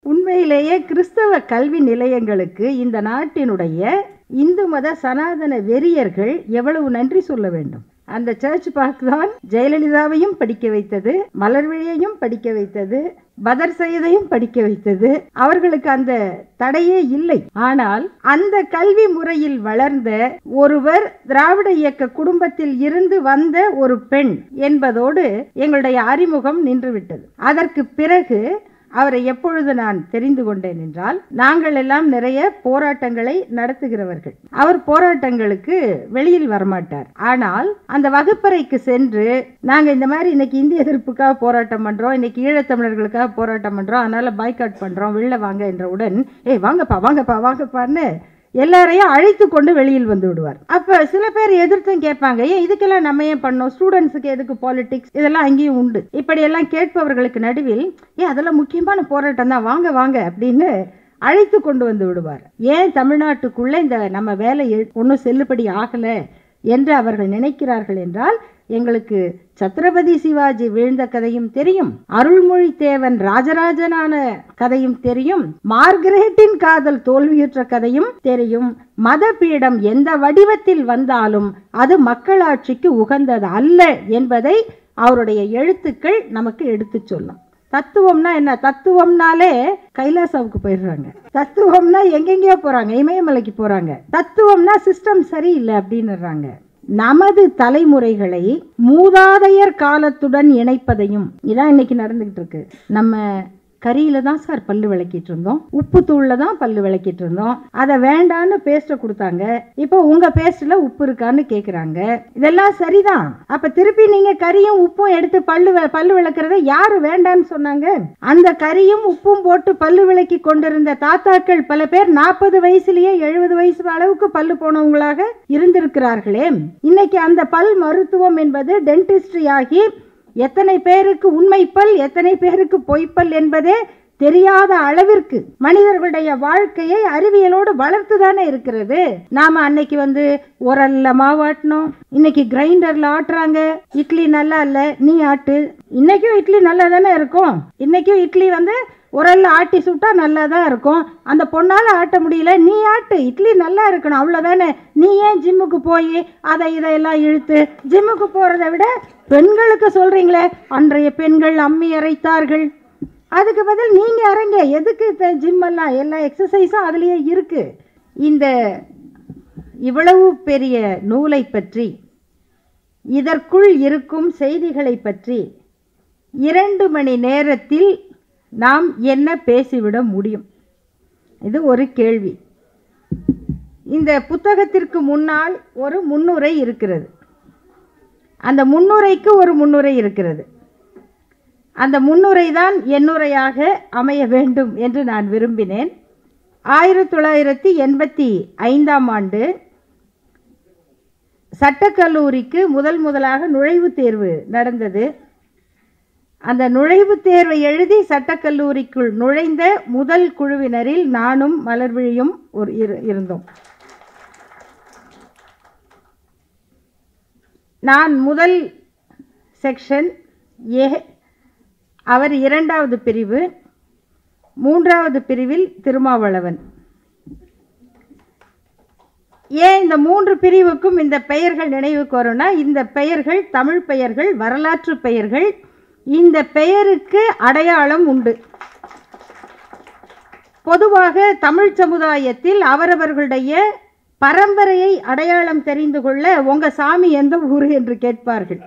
உண்மையிலேயே கிறிஸ்தவ கல்வி நிலையங்களுக்கு இந்த நாட்டினுடைய இந்து மத சனாதன வெறியர்கள் எவ்வளவு நன்றி சொல்ல வேண்டும் அந்த சர்ச் பார்க் தான் ஜெயலலிதாவையும் படிக்க வைத்தது மலர்விழியையும் படிக்க வைத்தது பதர் சையதையும் படிக்க வைத்தது அவர்களுக்கு அந்த தடையே இல்லை ஆனால் அந்த கல்வி முறையில் வளர்ந்த ஒருவர் திராவிட இயக்க குடும்பத்தில் இருந்து வந்த ஒரு பெண் என்பதோடு எங்களுடைய அறிமுகம் நின்றுவிட்டது அதற்கு பிறகு அவரை எப்பொழுது நான் தெரிந்து கொண்டேன் என்றால் நாங்கள் எல்லாம் நிறைய போராட்டங்களை நடத்துகிறவர்கள் அவர் போராட்டங்களுக்கு வெளியில் வரமாட்டார் ஆனால் அந்த வகுப்பறைக்கு சென்று நாங்க இந்த மாதிரி இன்னைக்கு இந்திய எதிர்ப்புக்காக போராட்டம் பண்றோம் இன்னைக்கு ஈழத்தமிழர்களுக்காக போராட்டம் பண்றோம் அதனால பாய்காட் பண்றோம் வெளில வாங்க என்றவுடன் ஏய் வாங்கப்பா வாங்கப்பா வாங்கப்பான்னு எல்லாரையும் அழைத்து கொண்டு வெளியில் வந்து விடுவார் அப்ப சில பேர் எதிர்த்தும் கேட்பாங்க ஏன் இதுக்கெல்லாம் நம்ம ஏன் பண்ணோம் ஸ்டூடெண்ட்ஸுக்கு எதுக்கு பாலிடிக்ஸ் இதெல்லாம் அங்கேயும் உண்டு இப்படி எல்லாம் கேட்பவர்களுக்கு நடுவில் ஏன் அதெல்லாம் முக்கியமான போராட்டம் தான் வாங்க வாங்க அப்படின்னு அழைத்து கொண்டு வந்து விடுவார் ஏன் தமிழ்நாட்டுக்குள்ள இந்த நம்ம வேலை ஒன்றும் செல்லுபடி ஆகல என்று அவர்கள் நினைக்கிறார்கள் என்றால் எங்களுக்கு சத்ரபதி சிவாஜி வீழ்ந்த கதையும் தெரியும் அருள்மொழி தேவன் ராஜராஜனான கதையும் தெரியும் மார்கரேட்டின் காதல் தோல்வியுற்ற கதையும் தெரியும் மதபீடம் எந்த வடிவத்தில் வந்தாலும் அது மக்களாட்சிக்கு உகந்தது அல்ல என்பதை அவருடைய எழுத்துக்கள் நமக்கு எடுத்துச் சொல்லும் தத்துவம்னா என்ன தத்துவம்னாலே கைலாசாவுக்கு போயிடுறாங்க தத்துவம்னா எங்கெங்கேயோ போறாங்க இமயமலைக்கு போறாங்க தத்துவம்னா சிஸ்டம் சரியில்லை அப்படின்னுறாங்க நமது தலைமுறைகளை மூதாதையர் காலத்துடன் இணைப்பதையும் இதான் இன்னைக்கு நடந்துகிட்டு இருக்கு நம்ம கறியில தான் சார் பல்லு விளக்கிட்டு இருந்தோம் உப்பு தூள்ல தான் பல்லு விளக்கிட்டு இருந்தோம் அதை வேண்டான்னு பேஸ்ட்டை கொடுத்தாங்க இப்போ உங்க பேஸ்ட்ல உப்பு இருக்கான்னு கேக்குறாங்க இதெல்லாம் சரிதான் அப்ப திருப்பி நீங்க கறியும் உப்பும் எடுத்து பல்லு வ- பல்லு விளக்குறத யாரு வேண்டான்னு சொன்னாங்க அந்த கறியும் உப்பும் போட்டு பல்லு விளக்கி கொண்டிருந்த தாத்தாக்கள் பல பேர் நாற்பது வயசுலயே எழுபது வயசு அளவுக்கு பல்லு போனவங்களாக இருந்திருக்கிறார்களே இன்னைக்கு அந்த பல் மருத்துவம் என்பது டென்டிஸ்ட்ரி ஆகி எத்தனை பேருக்கு உண்மை பல் எத்தனை பேருக்கு பொய்ப்பல் என்பதே தெரியாத அளவிற்கு மனிதர்களுடைய வாழ்க்கையை அறிவியலோடு வளர்த்து தானே இருக்கிறது நாம அன்னைக்கு வந்து உரல்ல மாவாட்டணும் இன்னைக்கு கிரைண்டர்ல ஆட்டுறாங்க இட்லி நல்லா இல்ல நீ ஆட்டு இன்னைக்கும் இட்லி நல்லா தானே இருக்கும் இன்னைக்கும் இட்லி வந்து உரல்ல ஆட்டி சுட்டா நல்லா தான் இருக்கும் அந்த பொண்ணால ஆட்ட முடியல நீ ஆட்டு இட்லி நல்லா இருக்கணும் அவ்வளவுதானே நீ ஏன் ஜிம்முக்கு போய் அதை இதையெல்லாம் இழுத்து ஜிம்முக்கு போறதை விட பெண்களுக்கு சொல்றீங்களே அன்றைய பெண்கள் அம்மி அரைத்தார்கள் அதுக்கு பதில் நீங்க அரைங்க எதுக்கு ஜிம் எல்லாம் எல்லா எக்ஸசைஸும் அதுலயே இருக்கு இந்த இவ்வளவு பெரிய நூலை பற்றி இதற்குள் இருக்கும் செய்திகளை பற்றி இரண்டு மணி நேரத்தில் நாம் என்ன பேசிவிட முடியும் இது ஒரு கேள்வி இந்த புத்தகத்திற்கு முன்னால் ஒரு முன்னுரை இருக்கிறது அந்த முன்னுரைக்கு ஒரு முன்னுரை இருக்கிறது அந்த முன்னுரை தான் என்னுரையாக அமைய வேண்டும் என்று நான் விரும்பினேன் ஆயிரத்தி தொள்ளாயிரத்தி எண்பத்தி ஐந்தாம் ஆண்டு சட்டக்கல்லூரிக்கு முதல் முதலாக நுழைவுத் தேர்வு நடந்தது அந்த நுழைவுத் தேர்வை எழுதி சட்டக்கல்லூரிக்குள் நுழைந்த முதல் குழுவினரில் நானும் மலர்விழியும் ஒரு இரு- இருந்தோம் நான் முதல் செக்ஷன் ஏ அவர் இரண்டாவது பிரிவு மூன்றாவது பிரிவில் திருமாவளவன் ஏன் இந்த மூன்று பிரிவுக்கும் இந்த பெயர்கள் நினைவுக்கு வரும்னா இந்த பெயர்கள் தமிழ் பெயர்கள் வரலாற்று பெயர்கள் இந்த பெயருக்கு அடையாளம் உண்டு பொதுவாக தமிழ் சமுதாயத்தில் அவரவர்களுடைய பரம்பரையை அடையாளம் தெரிந்து கொள்ள உங்க சாமி எந்த ஊர் என்று கேட்பார்கள்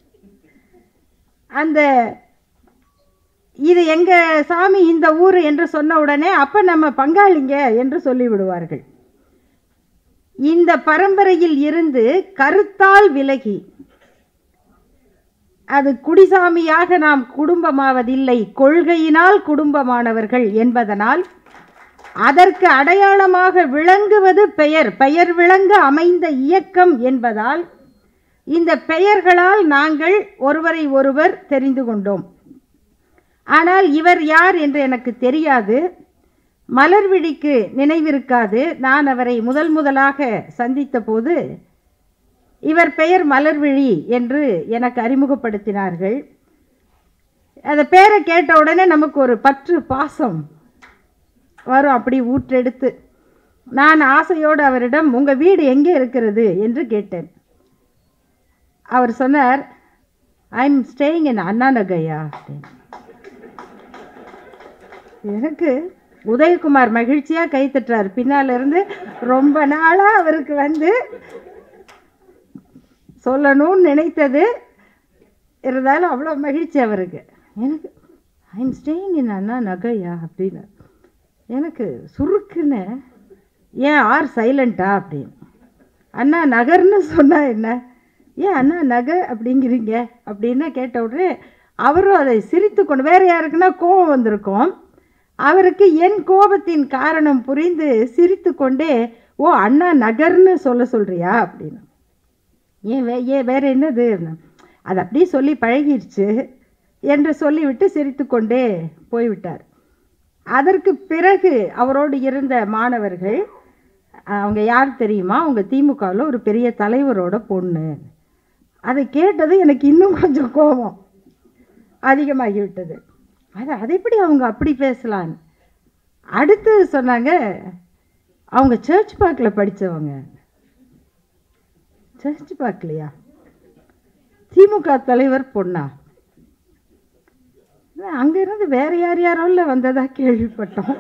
அந்த இது எங்க சாமி இந்த ஊர் என்று சொன்ன உடனே அப்ப நம்ம பங்காளிங்க என்று சொல்லிவிடுவார்கள் இந்த பரம்பரையில் இருந்து கருத்தால் விலகி அது குடிசாமியாக நாம் குடும்பமாவதில்லை கொள்கையினால் குடும்பமானவர்கள் என்பதனால் அதற்கு அடையாளமாக விளங்குவது பெயர் பெயர் விளங்க அமைந்த இயக்கம் என்பதால் இந்த பெயர்களால் நாங்கள் ஒருவரை ஒருவர் தெரிந்து கொண்டோம் ஆனால் இவர் யார் என்று எனக்கு தெரியாது மலர்விழிக்கு நினைவிருக்காது நான் அவரை முதல் முதலாக சந்தித்த போது இவர் பெயர் மலர்விழி என்று எனக்கு அறிமுகப்படுத்தினார்கள் அந்த பேரை கேட்ட உடனே நமக்கு ஒரு பற்று பாசம் வரும் அப்படி ஊற்றெடுத்து நான் ஆசையோடு அவரிடம் உங்கள் வீடு எங்கே இருக்கிறது என்று கேட்டேன் அவர் சொன்னார் ஐ எம் ஸ்டேயிங் இன் அண்ணா நகையா அப்படின்னு எனக்கு உதயகுமார் மகிழ்ச்சியாக கை தட்டுறார் பின்னால இருந்து ரொம்ப நாளாக அவருக்கு வந்து சொல்லணும்னு நினைத்தது இருந்தாலும் அவ்வளோ மகிழ்ச்சி அவருக்கு எனக்கு ஐ எம் ஸ்டேயிங் இன் அண்ணா நகையா அப்படின்னு எனக்கு சுருக்குன்னு ஏன் ஆர் சைலண்ட்டா அப்படின்னு அண்ணா நகர்னு சொன்னா என்ன ஏன் அண்ணா நகை அப்படிங்கிறீங்க அப்படின்னு கேட்ட உடனே அவரும் அதை சிரித்து கொண்டு வேறு யாருக்குன்னா கோபம் வந்திருக்கும் அவருக்கு என் கோபத்தின் காரணம் புரிந்து சிரித்து கொண்டே ஓ அண்ணா நகர்னு சொல்ல சொல்றியா அப்படின்னு ஏன் வே ஏன் வேறு என்னது அது அப்படியே சொல்லி பழகிருச்சு என்று சொல்லிவிட்டு சிரித்துக்கொண்டே போய்விட்டார் அதற்கு பிறகு அவரோடு இருந்த மாணவர்கள் அவங்க யார் தெரியுமா அவங்க திமுகவில் ஒரு பெரிய தலைவரோட பொண்ணு அதை கேட்டது எனக்கு இன்னும் கொஞ்சம் கோபம் அதிகமாகிவிட்டது அது அது எப்படி அவங்க அப்படி பேசலான்னு அடுத்து சொன்னாங்க அவங்க சர்ச் பார்க்கில் படித்தவங்க சர்ச் பார்க்கலையா திமுக தலைவர் பொண்ணா அங்கிருந்து வேற யார் யாரோல வந்ததா கேள்விப்பட்டோம்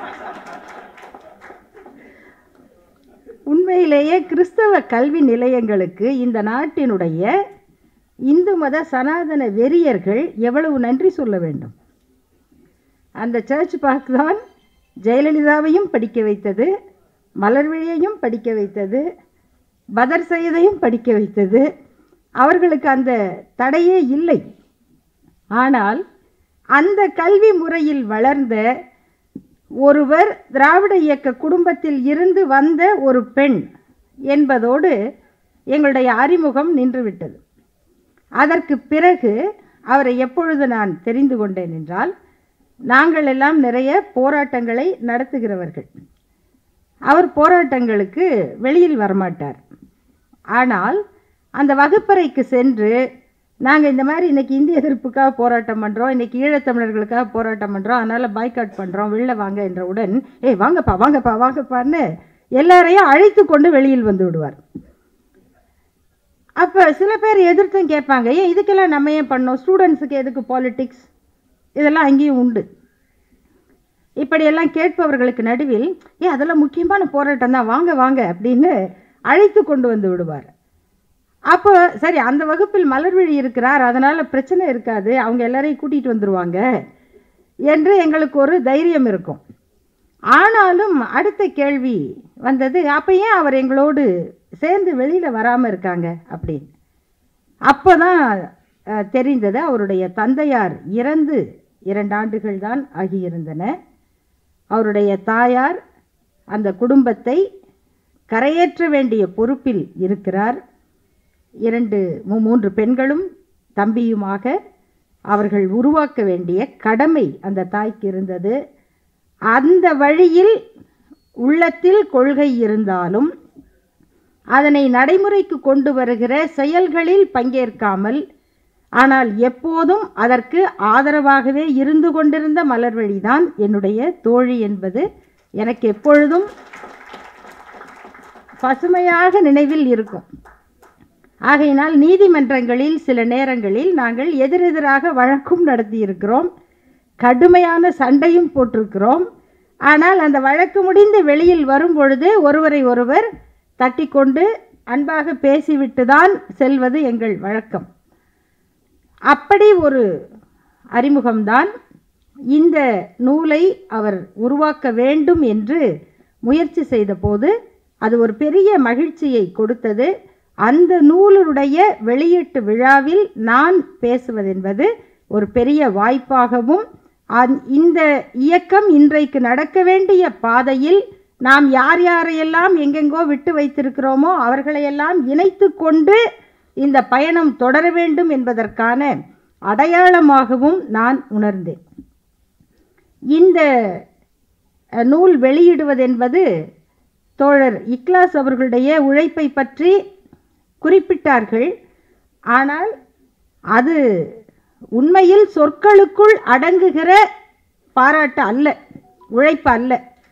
உண்மையிலேயே கிறிஸ்தவ கல்வி நிலையங்களுக்கு இந்த நாட்டினுடைய இந்து மத சனாதன வெறியர்கள் எவ்வளவு நன்றி சொல்ல வேண்டும் அந்த சர்ச் பார்க் தான் ஜெயலலிதாவையும் படிக்க வைத்தது மலர்விழியையும் படிக்க வைத்தது பதர் சையதையும் படிக்க வைத்தது அவர்களுக்கு அந்த தடையே இல்லை ஆனால் அந்த கல்வி முறையில் வளர்ந்த ஒருவர் திராவிட இயக்க குடும்பத்தில் இருந்து வந்த ஒரு பெண் என்பதோடு எங்களுடைய அறிமுகம் நின்றுவிட்டது அதற்கு பிறகு அவரை எப்பொழுது நான் தெரிந்து கொண்டேன் என்றால் நாங்கள் எல்லாம் நிறைய போராட்டங்களை நடத்துகிறவர்கள் அவர் போராட்டங்களுக்கு வெளியில் வரமாட்டார் ஆனால் அந்த வகுப்பறைக்கு சென்று நாங்கள் இந்த மாதிரி இன்னைக்கு இந்திய எதிர்ப்புக்காக போராட்டம் பண்ணுறோம் இன்னைக்கு ஈழத்தமிழர்களுக்காக போராட்டம் பண்ணுறோம் அதனால் பாய்காட் பண்ணுறோம் வெளில வாங்க என்றவுடன் ஏய் வாங்கப்பா வாங்கப்பா வாங்கப்பான்னு எல்லாரையும் அழைத்து கொண்டு வெளியில் வந்து விடுவார் அப்போ சில பேர் எதிர்த்தும் கேட்பாங்க ஏன் இதுக்கெல்லாம் நம்ம ஏன் பண்ணோம் ஸ்டூடெண்ட்ஸுக்கு எதுக்கு பாலிட்டிக்ஸ் இதெல்லாம் அங்கேயும் உண்டு இப்படியெல்லாம் கேட்பவர்களுக்கு நடுவில் ஏன் அதெல்லாம் முக்கியமான போராட்டம் தான் வாங்க வாங்க அப்படின்னு அழைத்து கொண்டு வந்து விடுவார் அப்போ சரி அந்த வகுப்பில் மலர்விழி இருக்கிறார் அதனால் பிரச்சனை இருக்காது அவங்க எல்லாரையும் கூட்டிகிட்டு வந்துடுவாங்க என்று எங்களுக்கு ஒரு தைரியம் இருக்கும் ஆனாலும் அடுத்த கேள்வி வந்தது அப்போ ஏன் அவர் எங்களோடு சேர்ந்து வெளியில் வராமல் இருக்காங்க அப்படின்னு அப்போ தான் தெரிந்தது அவருடைய தந்தையார் இறந்து இரண்டு ஆண்டுகள் தான் ஆகியிருந்தன அவருடைய தாயார் அந்த குடும்பத்தை கரையேற்ற வேண்டிய பொறுப்பில் இருக்கிறார் இரண்டு மூன்று பெண்களும் தம்பியுமாக அவர்கள் உருவாக்க வேண்டிய கடமை அந்த தாய்க்கு இருந்தது அந்த வழியில் உள்ளத்தில் கொள்கை இருந்தாலும் அதனை நடைமுறைக்கு கொண்டு வருகிற செயல்களில் பங்கேற்காமல் ஆனால் எப்போதும் அதற்கு ஆதரவாகவே இருந்து கொண்டிருந்த மலர்வழிதான் என்னுடைய தோழி என்பது எனக்கு எப்பொழுதும் பசுமையாக நினைவில் இருக்கும் ஆகையினால் நீதிமன்றங்களில் சில நேரங்களில் நாங்கள் எதிரெதிராக வழக்கும் நடத்தியிருக்கிறோம் கடுமையான சண்டையும் போட்டிருக்கிறோம் ஆனால் அந்த வழக்கு முடிந்து வெளியில் வரும் பொழுது ஒருவரை ஒருவர் தட்டி கொண்டு அன்பாக பேசிவிட்டு தான் செல்வது எங்கள் வழக்கம் அப்படி ஒரு அறிமுகம்தான் இந்த நூலை அவர் உருவாக்க வேண்டும் என்று முயற்சி செய்தபோது அது ஒரு பெரிய மகிழ்ச்சியை கொடுத்தது அந்த நூலுடைய வெளியீட்டு விழாவில் நான் பேசுவதென்பது ஒரு பெரிய வாய்ப்பாகவும் இந்த இயக்கம் இன்றைக்கு நடக்க வேண்டிய பாதையில் நாம் யார் யாரையெல்லாம் எங்கெங்கோ விட்டு வைத்திருக்கிறோமோ அவர்களையெல்லாம் இணைத்து கொண்டு இந்த பயணம் தொடர வேண்டும் என்பதற்கான அடையாளமாகவும் நான் உணர்ந்தேன் இந்த நூல் வெளியிடுவதென்பது தோழர் இக்லாஸ் அவர்களுடைய உழைப்பை பற்றி குறிப்பிட்டார்கள் ஆனால் அது உண்மையில் சொற்களுக்குள் அடங்குகிற பாராட்டு அல்ல உழைப்பு அல்ல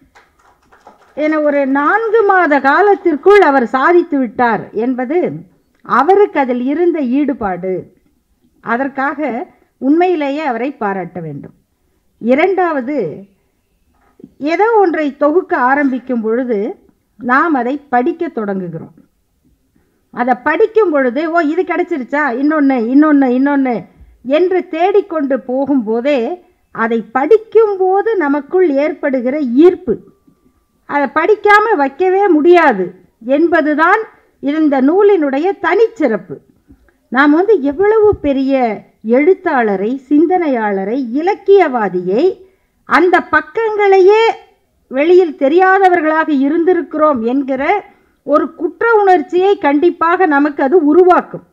என ஒரு நான்கு மாத காலத்திற்குள் அவர் சாதித்து விட்டார் என்பது அவருக்கு அதில் இருந்த ஈடுபாடு அதற்காக உண்மையிலேயே அவரை பாராட்ட வேண்டும் இரண்டாவது ஏதோ ஒன்றை தொகுக்க ஆரம்பிக்கும் பொழுது நாம் அதை படிக்க தொடங்குகிறோம் அதை படிக்கும் பொழுது ஓ இது கிடைச்சிருச்சா இன்னொன்று இன்னொன்று இன்னொன்று என்று தேடிக்கொண்டு போகும்போதே அதை படிக்கும்போது நமக்குள் ஏற்படுகிற ஈர்ப்பு அதை படிக்காமல் வைக்கவே முடியாது என்பதுதான் இந்த நூலினுடைய தனிச்சிறப்பு நாம் வந்து எவ்வளவு பெரிய எழுத்தாளரை சிந்தனையாளரை இலக்கியவாதியை அந்த பக்கங்களையே வெளியில் தெரியாதவர்களாக இருந்திருக்கிறோம் என்கிற ஒரு குற்ற உணர்ச்சியை கண்டிப்பாக நமக்கு அது உருவாக்கும்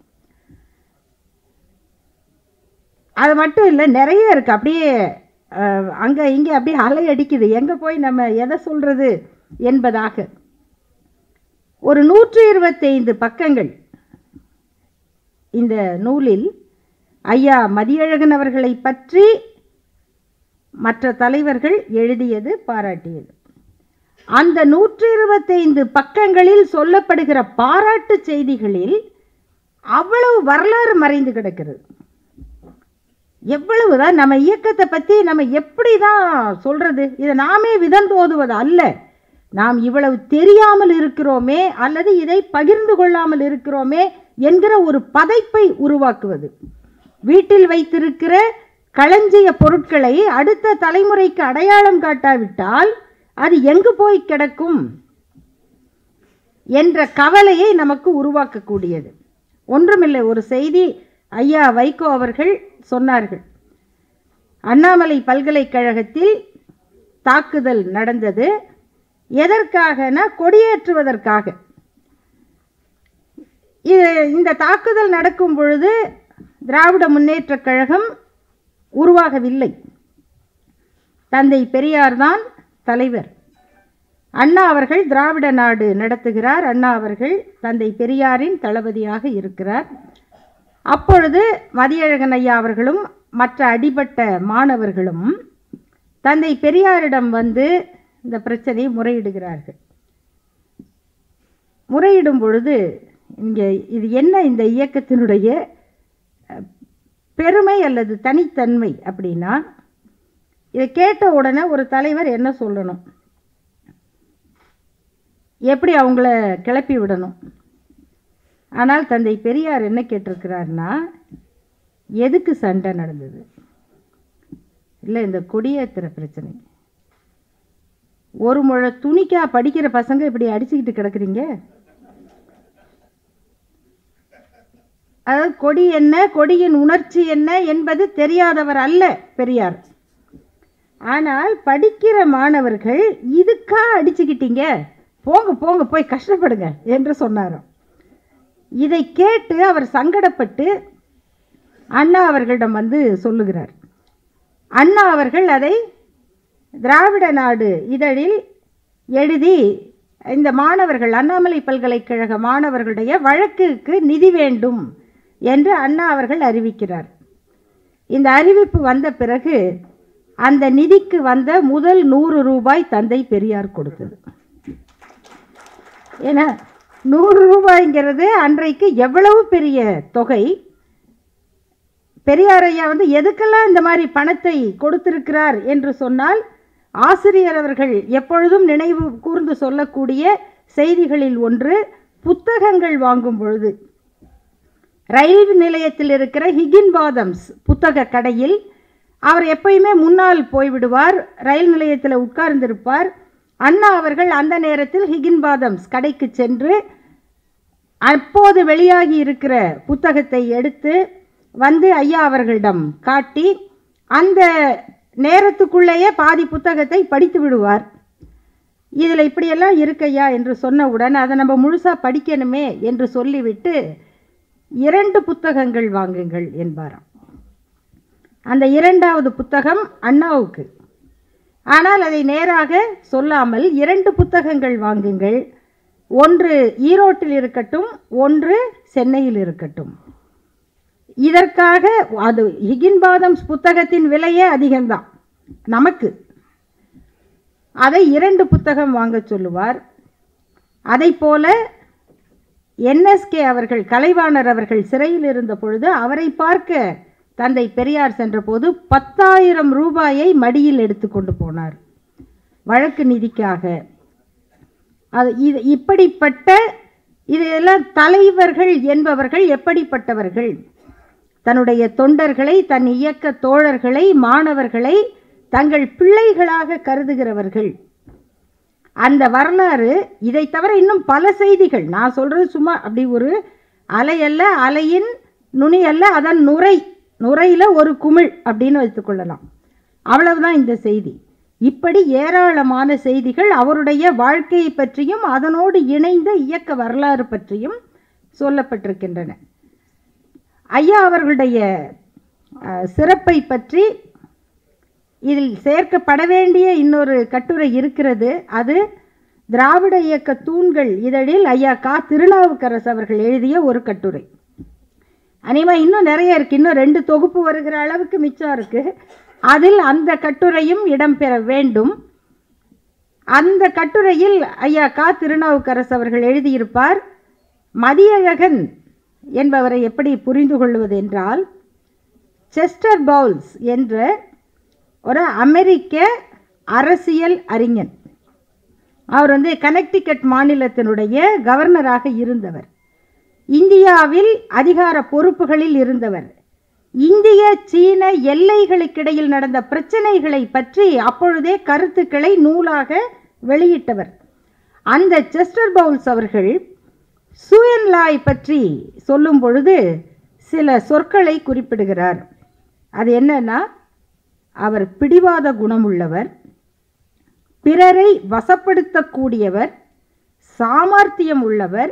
அது மட்டும் இல்லை நிறைய இருக்குது அப்படியே அங்கே இங்கே அப்படியே அலை அடிக்குது எங்கே போய் நம்ம எதை சொல்கிறது என்பதாக ஒரு நூற்றி இருபத்தைந்து பக்கங்கள் இந்த நூலில் ஐயா மதியழகன் அவர்களை பற்றி மற்ற தலைவர்கள் எழுதியது பாராட்டியது அந்த நூற்றி இருபத்தைந்து பக்கங்களில் சொல்லப்படுகிற பாராட்டு செய்திகளில் அவ்வளவு வரலாறு மறைந்து கிடக்கிறது எவ்வளவுதான் நம்ம இயக்கத்தை பற்றி நம்ம எப்படி தான் சொல்கிறது இதை நாமே விதந்தோதுவது அல்ல நாம் இவ்வளவு தெரியாமல் இருக்கிறோமே அல்லது இதை பகிர்ந்து கொள்ளாமல் இருக்கிறோமே என்கிற ஒரு பதைப்பை உருவாக்குவது வீட்டில் வைத்திருக்கிற களஞ்சிய பொருட்களை அடுத்த தலைமுறைக்கு அடையாளம் காட்டாவிட்டால் அது எங்கு போய் கிடக்கும் என்ற கவலையை நமக்கு உருவாக்கக்கூடியது ஒன்றுமில்லை ஒரு செய்தி ஐயா வைகோ அவர்கள் சொன்னார்கள் அண்ணாமலை பல்கலைக்கழகத்தில் தாக்குதல் நடந்தது எதற்காகனா கொடியேற்றுவதற்காக இது இந்த தாக்குதல் நடக்கும் பொழுது திராவிட முன்னேற்றக் கழகம் உருவாகவில்லை தந்தை பெரியார் தான் தலைவர் அண்ணா அவர்கள் திராவிட நாடு நடத்துகிறார் அண்ணா அவர்கள் தந்தை பெரியாரின் தளபதியாக இருக்கிறார் அப்பொழுது மதியழகன் ஐயா அவர்களும் மற்ற அடிபட்ட மாணவர்களும் தந்தை பெரியாரிடம் வந்து இந்த பிரச்சனையை முறையிடுகிறார்கள் முறையிடும் பொழுது இங்கே இது என்ன இந்த இயக்கத்தினுடைய அஹ், பெருமை அல்லது தனித்தன்மை அப்படின்னா இதை கேட்ட உடனே ஒரு தலைவர் என்ன சொல்லணும் எப்படி அவங்கள கிளப்பி விடணும் ஆனால் தந்தை பெரியார் என்ன கேட்டிருக்கிறார்னா எதுக்கு சண்டை நடந்தது இல்லை இந்த கொடியேற்றுற பிரச்சனை ஒரு முழ துணிக்கா படிக்கிற பசங்க இப்படி அடிச்சுக்கிட்டு கிடக்குறீங்க அதாவது கொடி என்ன கொடியின் உணர்ச்சி என்ன என்பது தெரியாதவர் அல்ல பெரியார் ஆனால் படிக்கிற மாணவர்கள் இதுக்கா அடிச்சுக்கிட்டீங்க போங்க போங்க போய் கஷ்டப்படுங்க என்று சொன்னாராம் இதை கேட்டு அவர் சங்கடப்பட்டு அண்ணா அவர்களிடம் வந்து சொல்லுகிறார் அண்ணா அவர்கள் அதை திராவிட நாடு இதழில் எழுதி இந்த மாணவர்கள் அண்ணாமலை பல்கலைக்கழக மாணவர்களுடைய வழக்குக்கு நிதி வேண்டும் என்று அண்ணா அவர்கள் அறிவிக்கிறார் இந்த அறிவிப்பு வந்த பிறகு அந்த நிதிக்கு வந்த முதல் நூறு ரூபாய் தந்தை பெரியார் கொடுத்தது ஏன்னா நூறு ரூபாய்ங்கிறது அன்றைக்கு எவ்வளவு பெரிய தொகை பெரியார் ஐயா வந்து எதுக்கெல்லாம் இந்த மாதிரி பணத்தை கொடுத்திருக்கிறார் என்று சொன்னால் ஆசிரியர் அவர்கள் எப்பொழுதும் நினைவு கூர்ந்து சொல்லக்கூடிய செய்திகளில் ஒன்று புத்தகங்கள் வாங்கும் பொழுது ரயில் நிலையத்தில் இருக்கிற ஹிகின் பாதம்ஸ் புத்தக கடையில் அவர் எப்பயுமே முன்னால் போய்விடுவார் ரயில் நிலையத்தில் உட்கார்ந்திருப்பார் அண்ணா அவர்கள் அந்த நேரத்தில் ஹிகின் பாதம்ஸ் கடைக்கு சென்று அப்போது வெளியாகி இருக்கிற புத்தகத்தை எடுத்து வந்து ஐயா அவர்களிடம் காட்டி அந்த நேரத்துக்குள்ளேயே பாதி புத்தகத்தை படித்து விடுவார் இதில் இப்படியெல்லாம் இருக்கையா என்று சொன்னவுடன் அதை நம்ம முழுசாக படிக்கணுமே என்று சொல்லிவிட்டு இரண்டு புத்தகங்கள் வாங்குங்கள் என்பாராம் அந்த இரண்டாவது புத்தகம் அண்ணாவுக்கு ஆனால் அதை நேராக சொல்லாமல் இரண்டு புத்தகங்கள் வாங்குங்கள் ஒன்று ஈரோட்டில் இருக்கட்டும் ஒன்று சென்னையில் இருக்கட்டும் இதற்காக அது ஹிகின் பாதம்ஸ் புத்தகத்தின் விலையே அதிகம்தான் நமக்கு அதை இரண்டு புத்தகம் வாங்கச் சொல்லுவார் அதைப் போல என்எஸ்கே அவர்கள் கலைவாணர் அவர்கள் சிறையில் இருந்த பொழுது அவரை பார்க்க தந்தை பெரியார் சென்றபோது பத்தாயிரம் ரூபாயை மடியில் எடுத்துக்கொண்டு போனார் வழக்கு நிதிக்காக அது இது இப்படிப்பட்ட இதெல்லாம் தலைவர்கள் என்பவர்கள் எப்படிப்பட்டவர்கள் தன்னுடைய தொண்டர்களை தன் இயக்க தோழர்களை மாணவர்களை தங்கள் பிள்ளைகளாக கருதுகிறவர்கள் அந்த வரலாறு இதை தவிர இன்னும் பல செய்திகள் நான் சொல்றது சும்மா அப்படி ஒரு அலை அல்ல அலையின் நுனி அல்ல அதன் நுரை நுரையில் ஒரு குமிழ் அப்படின்னு வைத்துக்கொள்ளலாம் அவ்வளவுதான் இந்த செய்தி இப்படி ஏராளமான செய்திகள் அவருடைய வாழ்க்கையை பற்றியும் அதனோடு இணைந்த இயக்க வரலாறு பற்றியும் சொல்லப்பட்டிருக்கின்றன ஐயா அவர்களுடைய அஹ், சிறப்பை பற்றி இதில் சேர்க்கப்பட வேண்டிய இன்னொரு கட்டுரை இருக்கிறது அது திராவிட இயக்க தூண்கள் இதழில் ஐயா கா திருநாவுக்கரசு அவர்கள் எழுதிய ஒரு கட்டுரை அனிமா இன்னும் நிறைய இருக்கு இன்னும் ரெண்டு தொகுப்பு வருகிற அளவுக்கு மிச்சம் இருக்கு அதில் அந்த கட்டுரையும் இடம்பெற வேண்டும் அந்த கட்டுரையில் ஐயா கா திருநாவுக்கரசு அவர்கள் எழுதியிருப்பார் மதியழகன் என்பவரை எப்படி புரிந்து கொள்வது என்றால் செஸ்டர் பவுல்ஸ் என்ற ஒரு அமெரிக்க அரசியல் அறிஞன் அவர் வந்து கனெக்டிகட் மாநிலத்தினுடைய கவர்னராக இருந்தவர் இந்தியாவில் அதிகார பொறுப்புகளில் இருந்தவர் இந்திய சீன எல்லைகளுக்கிடையில் நடந்த பிரச்சனைகளை பற்றி அப்பொழுதே கருத்துக்களை நூலாக வெளியிட்டவர் அந்த செஸ்டர் பவுல்ஸ் அவர்கள் சூயன்லாய் பற்றி சொல்லும் பொழுது சில சொற்களை குறிப்பிடுகிறார் அது என்னன்னா அவர் பிடிவாத குணமுள்ளவர் பிறரை வசப்படுத்தக்கூடியவர் சாமர்த்தியம் உள்ளவர்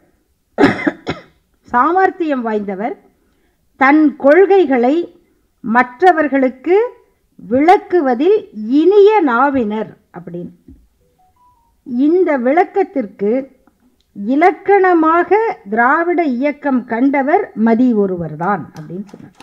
சாமர்த்தியம் வாய்ந்தவர் தன் கொள்கைகளை மற்றவர்களுக்கு விளக்குவதில் இனிய நாவினர் அப்படின்னு இந்த விளக்கத்திற்கு இலக்கணமாக திராவிட இயக்கம் கண்டவர் மதி ஒருவர்தான் அப்படின்னு சொன்னார்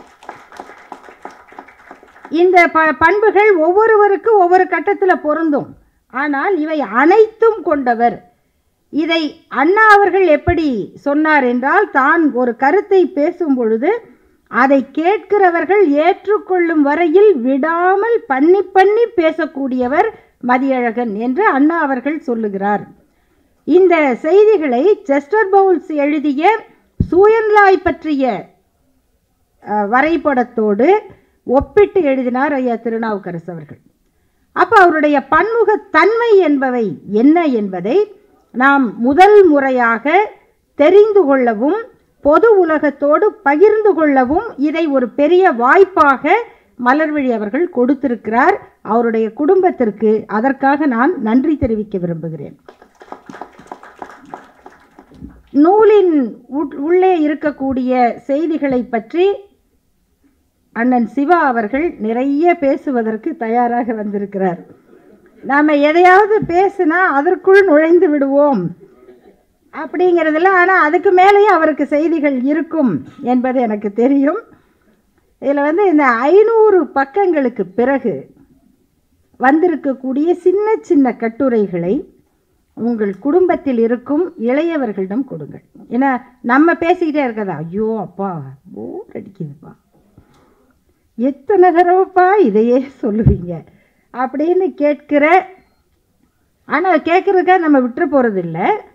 இந்த ப பண்புகள் ஒவ்வொருவருக்கும் ஒவ்வொரு கட்டத்தில் பொருந்தும் ஆனால் இவை அனைத்தும் கொண்டவர் இதை அண்ணா அவர்கள் எப்படி சொன்னார் என்றால் தான் ஒரு கருத்தை பேசும் பொழுது அதை கேட்கிறவர்கள் ஏற்றுக்கொள்ளும் வரையில் விடாமல் பண்ணி பண்ணி பேசக்கூடியவர் மதியழகன் என்று அண்ணா அவர்கள் சொல்லுகிறார் இந்த செய்திகளை செஸ்டர் பவுல்ஸ் எழுதிய சூயன்லாய் பற்றிய அஹ், வரைபடத்தோடு ஒப்பிட்டு எழுதினார் ஐயா திருநாவுக்கரசு அவர்கள் அப்போ அவருடைய பன்முகத்தன்மை என்பவை என்ன என்பதை நாம் முதல் முறையாக தெரிந்து கொள்ளவும் பொது உலகத்தோடு பகிர்ந்து கொள்ளவும் இதை ஒரு பெரிய வாய்ப்பாக மலர்விழி அவர்கள் கொடுத்திருக்கிறார் அவருடைய குடும்பத்திற்கு அதற்காக நான் நன்றி தெரிவிக்க விரும்புகிறேன் நூலின் உட்- உள்ளே இருக்கக்கூடிய செய்திகளை பற்றி அண்ணன் சிவா அவர்கள் நிறைய பேசுவதற்கு தயாராக வந்திருக்கிறார் நாம் எதையாவது பேசினா அதற்குள் நுழைந்து விடுவோம் அப்படிங்கிறதுல ஆனால் அதுக்கு மேலேயும் அவருக்கு செய்திகள் இருக்கும் என்பது எனக்கு தெரியும் இதில் வந்து இந்த ஐநூறு பக்கங்களுக்கு பிறகு வந்திருக்கக்கூடிய சின்ன சின்ன கட்டுரைகளை உங்கள் குடும்பத்தில் இருக்கும் இளையவர்களிடம் கொடுங்கள் ஏன்னா நம்ம பேசிக்கிட்டே இருக்கதா ஐயோ அப்பா போர் அடிக்குதுப்பா எத்தனை தடவைப்பா இதையே சொல்லுவீங்க அப்படின்னு கேட்கிற ஆனால் கேட்குறதுக்காக நம்ம விட்டுற போகிறதில்ல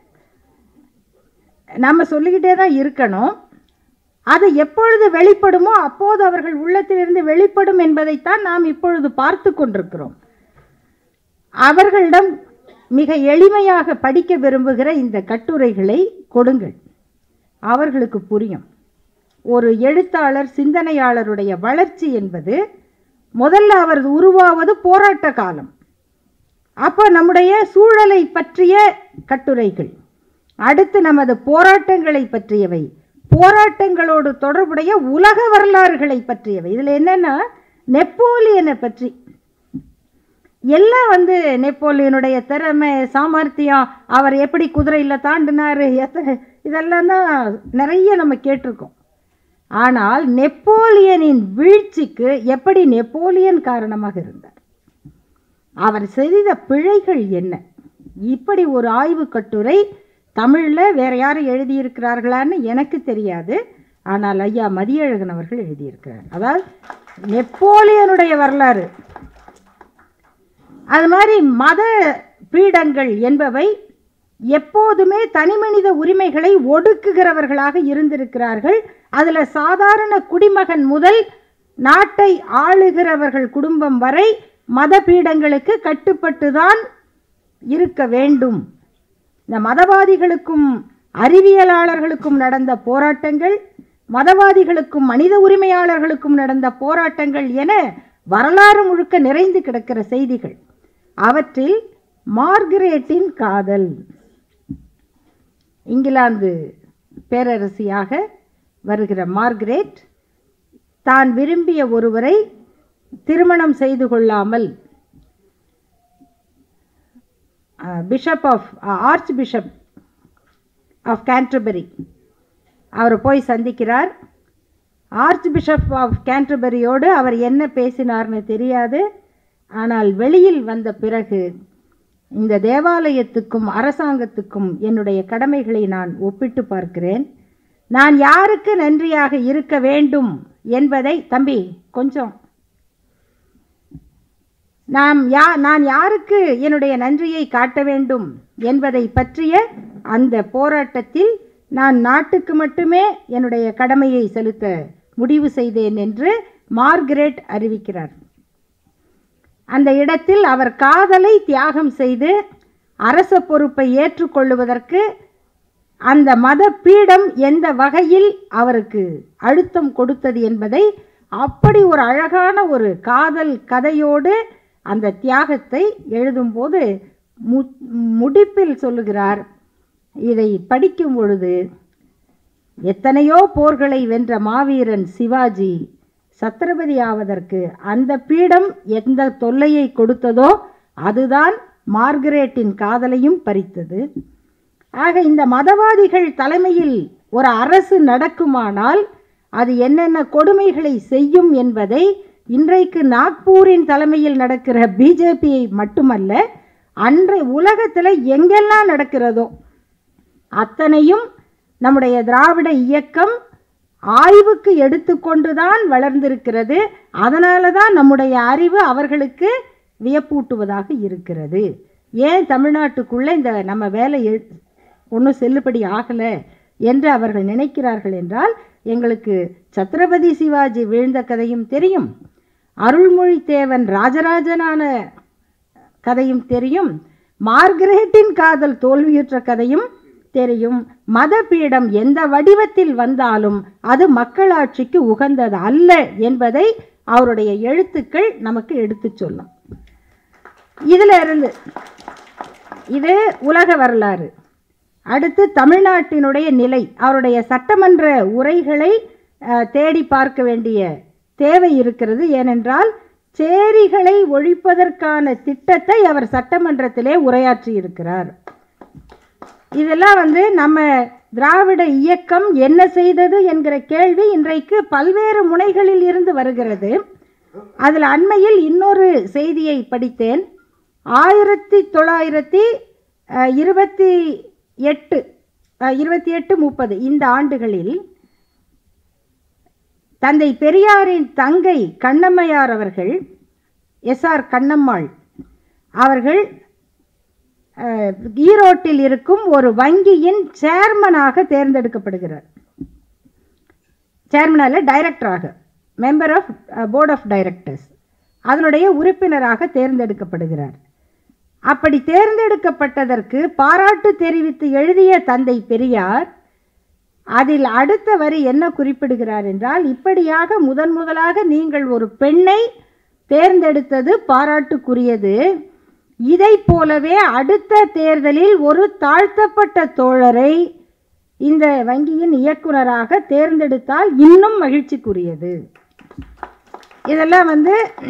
நம்ம சொல்லிக்கிட்டே தான் இருக்கணும் அது எப்பொழுது வெளிப்படுமோ அப்போது அவர்கள் உள்ளத்திலிருந்து வெளிப்படும் என்பதைத்தான் நாம் இப்பொழுது பார்த்து கொண்டிருக்கிறோம் அவர்களிடம் மிக எளிமையாக படிக்க விரும்புகிற இந்த கட்டுரைகளை கொடுங்கள் அவர்களுக்கு புரியும் ஒரு எழுத்தாளர் சிந்தனையாளருடைய வளர்ச்சி என்பது முதல்ல அவர் உருவாவது போராட்ட காலம் அப்போ நம்முடைய சூழலை பற்றிய கட்டுரைகள் அடுத்து நமது போராட்டங்களை பற்றியவை போராட்டங்களோடு தொடர்புடைய உலக வரலாறுகளை பற்றியவை இதில் என்னன்னா நெப்போலியனை பற்றி எல்லாம் வந்து நெப்போலியனுடைய திறமை சாமர்த்தியம் அவர் எப்படி குதிரையில் தாண்டினார் எத்தனை இதெல்லாம் தான் நிறைய நம்ம கேட்டிருக்கோம் ஆனால் நெப்போலியனின் வீழ்ச்சிக்கு எப்படி நெப்போலியன் காரணமாக இருந்தார் அவர் செய்த பிழைகள் என்ன இப்படி ஒரு ஆய்வு கட்டுரை தமிழில் வேற யாரும் எழுதியிருக்கிறார்களான்னு எனக்கு தெரியாது ஆனால் ஐயா மதியழகன் அவர்கள் எழுதியிருக்கிறார் அதாவது நெப்போலியனுடைய வரலாறு அது மாதிரி மத பீடங்கள் என்பவை எப்போதுமே தனிமனித உரிமைகளை ஒடுக்குகிறவர்களாக இருந்திருக்கிறார்கள் அதில் சாதாரண குடிமகன் முதல் நாட்டை ஆளுகிறவர்கள் குடும்பம் வரை மத பீடங்களுக்கு கட்டுப்பட்டுதான் இருக்க வேண்டும் இந்த மதவாதிகளுக்கும் அறிவியலாளர்களுக்கும் நடந்த போராட்டங்கள் மதவாதிகளுக்கும் மனித உரிமையாளர்களுக்கும் நடந்த போராட்டங்கள் என வரலாறு முழுக்க நிறைந்து கிடக்கிற செய்திகள் அவற்றில் மார்கரேட்டின் காதல் இங்கிலாந்து பேரரசியாக வருகிற மார்கரேட் தான் விரும்பிய ஒருவரை திருமணம் செய்து கொள்ளாமல் bishop of archbishop of Canterbury அவர் போய் சந்திக்கிறார் ஆர்ச் பிஷப் ஆஃப் கேன்டர்பரியோடு அவர் என்ன பேசினார்னு தெரியாது ஆனால் வெளியில் வந்த பிறகு இந்த தேவாலயத்துக்கும் அரசாங்கத்துக்கும் என்னுடைய கடமைகளை நான் ஒப்பிட்டு பார்க்கிறேன் நான் யாருக்கு நன்றியாக இருக்க வேண்டும் என்பதை தம்பி கொஞ்சம் நாம் யா நான் யாருக்கு என்னுடைய நன்றியை காட்ட வேண்டும் என்பதை பற்றிய அந்த போராட்டத்தில் நான் நாட்டுக்கு மட்டுமே என்னுடைய கடமையை செலுத்த முடிவு செய்தேன் என்று மார்கரெட் அறிவிக்கிறார் அந்த இடத்தில் அவர் காதலை தியாகம் செய்து அரச பொறுப்பை ஏற்றுக்கொள்ளுவதற்கு அந்த மத பீடம் எந்த வகையில் அவருக்கு அழுத்தம் கொடுத்தது என்பதை அப்படி ஒரு அழகான ஒரு காதல் கதையோடு அந்த தியாகத்தை எழுதும்போது மு முடிப்பில் சொல்லுகிறார் இதை படிக்கும் பொழுது எத்தனையோ போர்களை வென்ற மாவீரன் சிவாஜி சத்திரபதி ஆவதற்கு அந்த பீடம் எந்த தொல்லையை கொடுத்ததோ அதுதான் மார்கரேட்டின் காதலையும் பறித்தது ஆக இந்த மதவாதிகள் தலைமையில் ஒரு அரசு நடக்குமானால் அது என்னென்ன கொடுமைகளை செய்யும் என்பதை இன்றைக்கு நாக்பூரின் தலைமையில் நடக்கிற பிஜேபியை மட்டுமல்ல அன்றை உலகத்தில் எங்கெல்லாம் நடக்கிறதோ அத்தனையும் நம்முடைய திராவிட இயக்கம் ஆய்வுக்கு எடுத்துக்கொண்டுதான் வளர்ந்திருக்கிறது அதனால தான் நம்முடைய அறிவு அவர்களுக்கு வியப்பூட்டுவதாக இருக்கிறது ஏன் தமிழ்நாட்டுக்குள்ளே இந்த நம்ம வேலை ஒன்றும் செல்லுபடி ஆகலை என்று அவர்கள் நினைக்கிறார்கள் என்றால் எங்களுக்கு சத்ரபதி சிவாஜி வீழ்ந்த கதையும் தெரியும் அருள்மொழித்தேவன் ராஜராஜனான கதையும் தெரியும் மார்கரேட்டின் காதல் தோல்வியுற்ற கதையும் தெரியும் மதபீடம் எந்த வடிவத்தில் வந்தாலும் அது மக்களாட்சிக்கு உகந்தது அல்ல என்பதை அவருடைய எழுத்துக்கள் நமக்கு எடுத்துச் சொல்லும் இதில் இருந்து இது உலக வரலாறு அடுத்து தமிழ்நாட்டினுடைய நிலை அவருடைய சட்டமன்ற உரைகளை அஹ், தேடி பார்க்க வேண்டிய தேவை இருக்கிறது ஏனென்றால் சேரிகளை ஒழிப்பதற்கான திட்டத்தை அவர் சட்டமன்றத்திலே உரையாற்றி இருக்கிறார் இதெல்லாம் வந்து நம்ம திராவிட இயக்கம் என்ன செய்தது என்கிற கேள்வி இன்றைக்கு பல்வேறு முனைகளில் இருந்து வருகிறது அதில் அண்மையில் இன்னொரு செய்தியை படித்தேன் ஆயிரத்தி தொள்ளாயிரத்தி அஹ், இருபத்தி எட்டு அஹ், இருபத்தி எட்டு முப்பது இந்த ஆண்டுகளில் தந்தை பெரியாரின் தங்கை கண்ணம்மையார் அவர்கள் எஸ்ஆர் கண்ணம்மாள் அவர்கள் அஹ், ஈரோட்டில் இருக்கும் ஒரு வங்கியின் சேர்மனாக தேர்ந்தெடுக்கப்படுகிறார் சேர்மனால டைரக்டராக member of board of directors அதனுடைய உறுப்பினராக தேர்ந்தெடுக்கப்படுகிறார் அப்படி தேர்ந்தெடுக்கப்பட்டதற்கு பாராட்டு தெரிவித்து எழுதிய தந்தை பெரியார் அதில் அடுத்த வரி என்ன குறிப்பிடுகிறார் என்றால் இப்படியாக முதன் முதலாக நீங்கள் ஒரு பெண்ணை தேர்ந்தெடுத்தது பாராட்டுக்குரியது இதைப் போலவே அடுத்த தேர்தலில் ஒரு தாழ்த்தப்பட்ட தோழரை இந்த வங்கியின் இயக்குனராக தேர்ந்தெடுத்தால் இன்னும் மகிழ்ச்சிக்குரியது இதெல்லாம் வந்து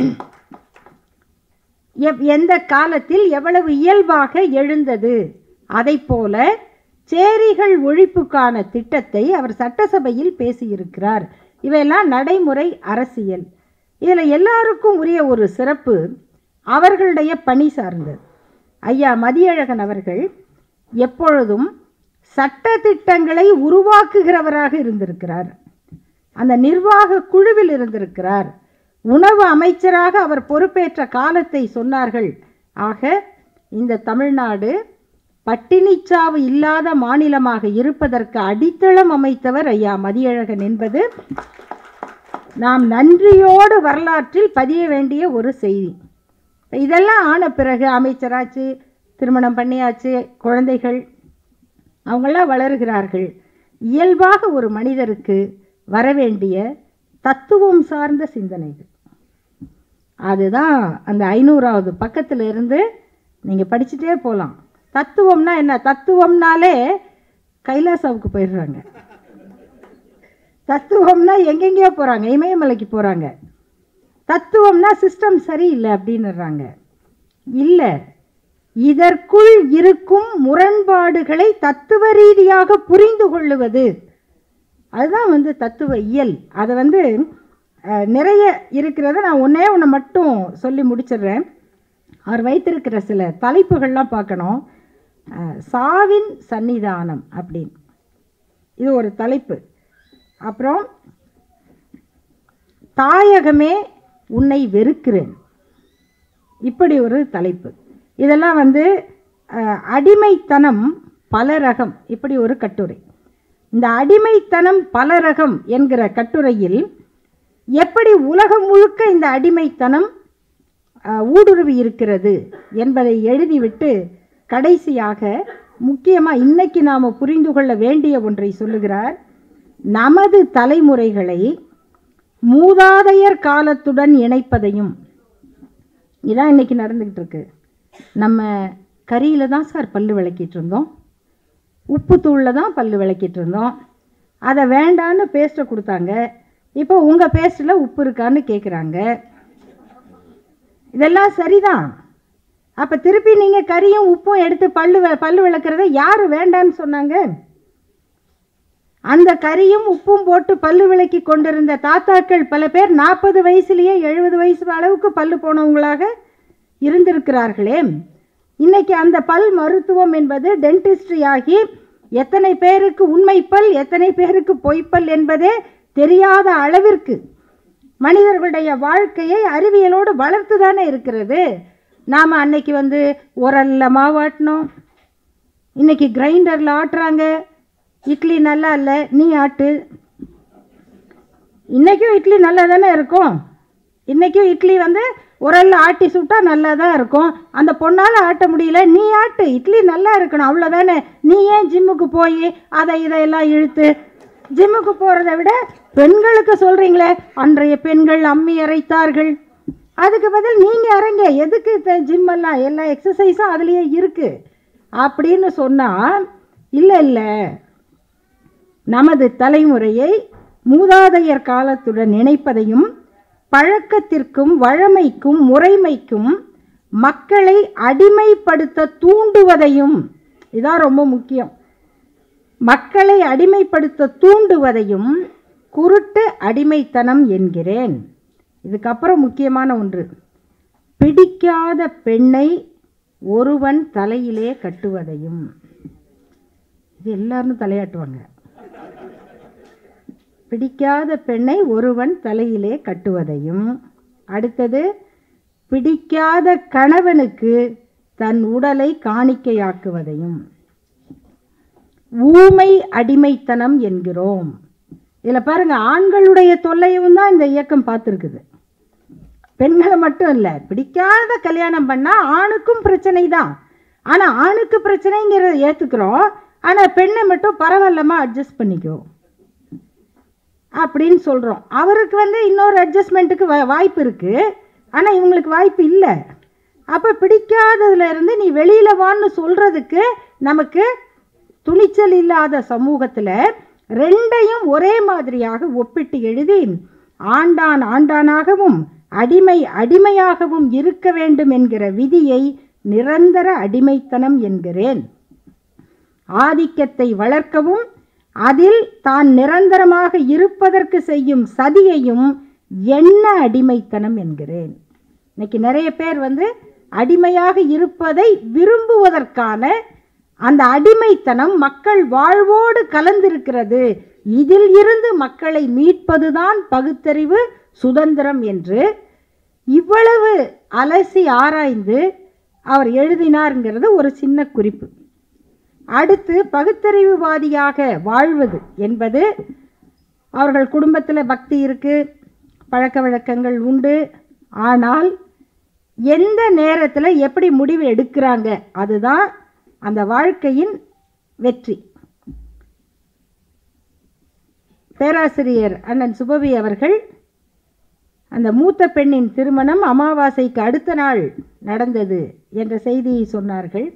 எவ்- எந்த காலத்தில் எவ்வளவு இயல்பாக எழுந்தது அதைப் போல சேரிகள் ஒழிப்புக்கான திட்டத்தை அவர் சட்டசபையில் பேசியிருக்கிறார் இவையெல்லாம் நடைமுறை அரசியல் இதில் எல்லாருக்கும் உரிய ஒரு சிறப்பு அவர்களுடைய பணி சார்ந்தது ஐயா மதியழகன் அவர்கள் எப்பொழுதும் சட்ட திட்டங்களை உருவாக்குகிறவராக இருந்திருக்கிறார் அந்த நிர்வாக குழுவில் இருந்திருக்கிறார் உணவு அமைச்சராக அவர் பொறுப்பேற்ற காலத்தை சொன்னார்கள் ஆக இந்த தமிழ்நாடு பட்டினிச்சாவு இல்லாத மாநிலமாக இருப்பதற்கு அடித்தளம் அமைத்தவர் ஐயா மதியழகன் என்பது நாம் நன்றியோடு வரலாற்றில் பதிய வேண்டிய ஒரு செய்தி இதெல்லாம் ஆன பிறகு அமைச்சராச்சு திருமணம் பண்ணியாச்சு குழந்தைகள் அவங்களாம் வளருகிறார்கள் இயல்பாக ஒரு மனிதருக்கு வரவேண்டிய தத்துவம் சார்ந்த சிந்தனைகள் அதுதான் அந்த ஐநூறாவது பக்கத்தில் இருந்து நீங்கள் படிச்சுட்டே போகலாம் தத்துவம்னா என்ன தத்துவம்னாலே கைலாசாவுக்கு போயிடுறாங்க தத்துவம்னா எங்கெங்கேயோ போகிறாங்க இமயமலைக்கு போகிறாங்க தத்துவம்னா சிஸ்டம் சரியில்லை அப்படின்னுறாங்க இல்லை இதற்குள் இருக்கும் முரண்பாடுகளை தத்துவ ரீதியாக புரிந்து கொள்ளுவது அதுதான் வந்து தத்துவ இயல் அதை வந்து அஹ், நிறைய இருக்கிறத நான் ஒன்றே ஒன்று மட்டும் சொல்லி முடிச்சிடுறேன் அவர் வைத்திருக்கிற சில தலைப்புகள்லாம் பார்க்கணும் அஹ், சாவின் சன்னிதானம் அப்படின்னு இது ஒரு தலைப்பு அப்புறம் தாயகமே உன்னை வெறுக்கிறேன் இப்படி ஒரு தலைப்பு இதெல்லாம் வந்து அஹ், அடிமைத்தனம் பல ரகம் இப்படி ஒரு கட்டுரை இந்த அடிமைத்தனம் பல ரகம் என்கிற கட்டுரையில் எப்படி உலகம் முழுக்க இந்த அடிமைத்தனம் அஹ், ஊடுருவி இருக்கிறது என்பதை எழுதிவிட்டு கடைசியாக முக்கியமாக இன்னைக்கு நாம் புரிந்து கொள்ள வேண்டிய ஒன்றை சொல்லுகிறார் நமது தலைமுறைகளை மூதாதையர் காலத்துடன் இணைப்பதையும் இதான் இன்னைக்கு நடந்துக்கிட்டு இருக்கு நம்ம கறியில் தான் சார் பல்லு விளக்கிட்டு இருந்தோம் உப்பு தூளில் தான் பல்லு விளக்கிட்டு இருந்தோம் அதை வேண்டான்னு பேஸ்ட்டை கொடுத்தாங்க இப்போ உங்கள் பேஸ்ட்டில் உப்பு இருக்கான்னு கேட்குறாங்க இதெல்லாம் சரிதான் அப்போ திருப்பி நீங்கள் கறியும் உப்பும் எடுத்து பல்லு வெ- பல்லு விளக்குறத யார் வேண்டான்னு சொன்னாங்க அந்த கறியும் உப்பும் போட்டு பல்லு விளக்கி கொண்டிருந்த தாத்தாக்கள் பல பேர் நாற்பது வயசுலேயே எழுபது வயசு அளவுக்கு பல்லு போனவங்களாக இருந்திருக்கிறார்களே இன்னைக்கு அந்த பல் மருத்துவம் என்பது டென்டிஸ்ட்ரி ஆகி எத்தனை பேருக்கு உண்மை பல் எத்தனை பேருக்கு பொய்ப்பல் என்பதே தெரியாத அளவிற்கு மனிதர்களுடைய வாழ்க்கையை அறிவியலோடு வளர்த்து தானே இருக்கிறது நாம் அன்னைக்கு வந்து உரல்ல மாவாட்டினோம் இன்னைக்கு கிரைண்டரில் ஆட்டுறாங்க இட்லி நல்லா இல்லை நீ ஆட்டு இன்றைக்கும் இட்லி நல்லா தானே இருக்கும் இன்றைக்கும் இட்லி வந்து உரல்ல ஆட்டி சுட்டா நல்லா தான் இருக்கும் அந்த பொண்ணால் ஆட்ட முடியல நீ ஆட்டு இட்லி நல்லா இருக்கணும் அவ்வளோதானே நீ ஏன் ஜிம்முக்கு போய் அதை இதையெல்லாம் இழுத்து ஜிம்முக்கு போகிறத விட பெண்களுக்கு சொல்கிறீங்களே அன்றைய பெண்கள் அம்மி அரைத்தார்கள் அதுக்கு பதில் நீங்கள் அரைங்க எதுக்கு ஜிம் எல்லாம் எல்லா எக்ஸசைஸும் அதுலேயே இருக்குது அப்படின்னு சொன்னால் இல்லை இல்லை நமது தலைமுறையை மூதாதையர் காலத்துடன் இணைப்பதையும் பழக்கத்திற்கும் வழமைக்கும் முறைமைக்கும் மக்களை அடிமைப்படுத்த தூண்டுவதையும் இதான் ரொம்ப முக்கியம் மக்களை அடிமைப்படுத்த தூண்டுவதையும் குருட்டு அடிமைத்தனம் என்கிறேன் இதுக்கப்புறம் முக்கியமான ஒன்று பிடிக்காத பெண்ணை ஒருவன் தலையிலே கட்டுவதையும் இது எல்லாரும் தலையாட்டுவாங்க பிடிக்காத பெண்ணை ஒருவன் தலையிலே கட்டுவதையும் அடுத்தது பிடிக்காத கணவனுக்கு தன் உடலை காணிக்கையாக்குவதையும் ஊமை அடிமைத்தனம் என்கிறோம் இதில் பாருங்க ஆண்களுடைய தொல்லையும் தான் இந்த இயக்கம் பார்த்துருக்குது பெண்களை மட்டும் இல்லை பிடிக்காத கல்யாணம் பண்ணால் ஆணுக்கும் பிரச்சனை தான் ஆனால் ஆணுக்கு பிரச்சனைங்கிறத ஏற்றுக்கிறோம் ஆனால் பெண்ணை மட்டும் பரவாயில்லமா அட்ஜஸ்ட் பண்ணிக்கோ அப்படின்னு சொல்கிறோம் அவருக்கு வந்து இன்னொரு அட்ஜஸ்ட்மெண்ட்டுக்கு வா வாய்ப்பு இருக்குது ஆனால் இவங்களுக்கு வாய்ப்பு இல்லை அப்போ பிடிக்காததுல இருந்து நீ வெளியில் வான்னு சொல்கிறதுக்கு நமக்கு துணிச்சல் இல்லாத சமூகத்தில் ரெண்டையும் ஒரே மாதிரியாக ஒப்பிட்டு எழுதி ஆண்டான் ஆண்டானாகவும் அடிமை அடிமையாகவும் இருக்க வேண்டும் என்கிற விதியை நிரந்தர அடிமைத்தனம் என்கிறேன் ஆதிக்கத்தை வளர்க்கவும் அதில் தான் நிரந்தரமாக இருப்பதற்கு செய்யும் சதியையும் எண்ண அடிமைத்தனம் என்கிறேன் இன்னைக்கு நிறைய பேர் வந்து அடிமையாக இருப்பதை விரும்புவதற்கான அந்த அடிமைத்தனம் மக்கள் வாழ்வோடு கலந்திருக்கிறது இதில் இருந்து மக்களை மீட்பதுதான் பகுத்தறிவு சுதந்திரம் என்று இவ்வளவு அலசி ஆராய்ந்து அவர் எழுதினார்ங்கிறது ஒரு சின்ன குறிப்பு அடுத்து பகுத்தறிவுவாதியாக வாழ்வது என்பது அவர்கள் குடும்பத்தில் பக்தி இருக்கு பழக்க வழக்கங்கள் உண்டு ஆனால் எந்த நேரத்தில் எப்படி முடிவு எடுக்கிறாங்க அதுதான் அந்த வாழ்க்கையின் வெற்றி பேராசிரியர் அண்ணன் சுபவி அவர்கள் அந்த மூத்த பெண்ணின் திருமணம் அமாவாசைக்கு அடுத்த நாள் நடந்தது என்ற செய்தியை சொன்னார்கள்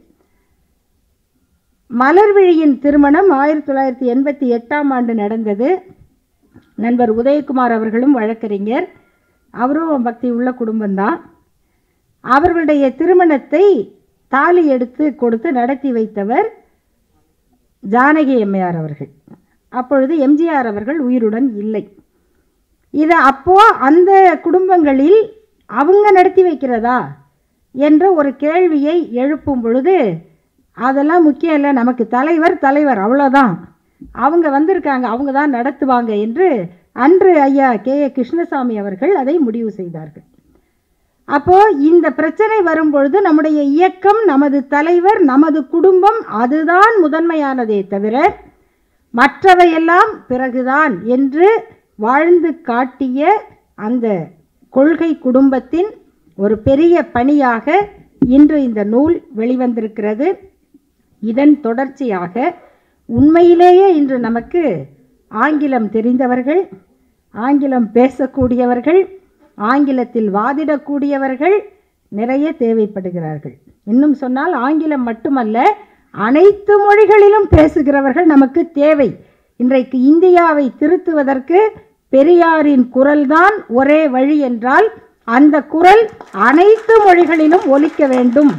மலர்விழியின் திருமணம் ஆயிரத்தி தொள்ளாயிரத்தி எண்பத்தி எட்டாம் ஆண்டு நடந்தது நண்பர் உதயகுமார் அவர்களும் வழக்கறிஞர் அவரும் பக்தி உள்ள குடும்பம்தான் அவர்களுடைய திருமணத்தை தாலி எடுத்து கொடுத்து நடத்தி வைத்தவர் ஜானகி எம்மையார் அவர்கள் அப்பொழுது எம்ஜிஆர் அவர்கள் உயிருடன் இல்லை இதை அப்போ அந்த குடும்பங்களில் அவங்க நடத்தி வைக்கிறதா என்ற ஒரு கேள்வியை எழுப்பும் பொழுது அதெல்லாம் முக்கியம் இல்லை நமக்கு தலைவர் தலைவர் அவ்வளோதான் அவங்க வந்திருக்காங்க அவங்க தான் நடத்துவாங்க என்று அன்று ஐயா கே ஏ கிருஷ்ணசாமி அவர்கள் அதை முடிவு செய்தார்கள் அப்போ இந்த பிரச்சனை வரும்பொழுது நம்முடைய இயக்கம் நமது தலைவர் நமது குடும்பம் அதுதான் முதன்மையானதே தவிர மற்றவையெல்லாம் பிறகுதான் என்று வாழ்ந்து காட்டிய அந்த கொள்கை குடும்பத்தின் ஒரு பெரிய பணியாக இன்று இந்த நூல் வெளிவந்திருக்கிறது இதன் தொடர்ச்சியாக உண்மையிலேயே இன்று நமக்கு ஆங்கிலம் தெரிந்தவர்கள் ஆங்கிலம் பேசக்கூடியவர்கள் ஆங்கிலத்தில் வாதிடக்கூடியவர்கள் நிறைய தேவைப்படுகிறார்கள் இன்னும் சொன்னால் ஆங்கிலம் மட்டுமல்ல அனைத்து மொழிகளிலும் பேசுகிறவர்கள் நமக்கு தேவை இன்றைக்கு இந்தியாவை திருத்துவதற்கு பெரியாரின் குரல்தான் ஒரே வழி என்றால் அந்த குரல் அனைத்து மொழிகளிலும் ஒலிக்க வேண்டும்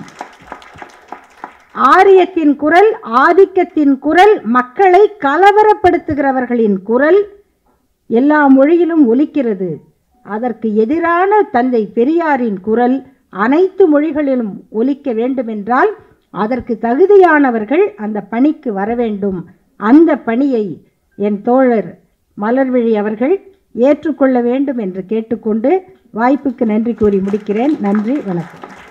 ஆரியத்தின் குரல் ஆதிக்கத்தின் குரல் மக்களை கலவரப்படுத்துகிறவர்களின் குரல் எல்லா மொழியிலும் ஒலிக்கிறது அதற்கு எதிரான தந்தை பெரியாரின் குரல் அனைத்து மொழிகளிலும் ஒலிக்க வேண்டுமென்றால் அதற்கு தகுதியானவர்கள் அந்த பணிக்கு வர வேண்டும் அந்த பணியை என் தோழர் மலர்விழி அவர்கள் ஏற்றுக்கொள்ள வேண்டும் என்று கேட்டுக்கொண்டு வாய்ப்புக்கு நன்றி கூறி முடிக்கிறேன் நன்றி வணக்கம்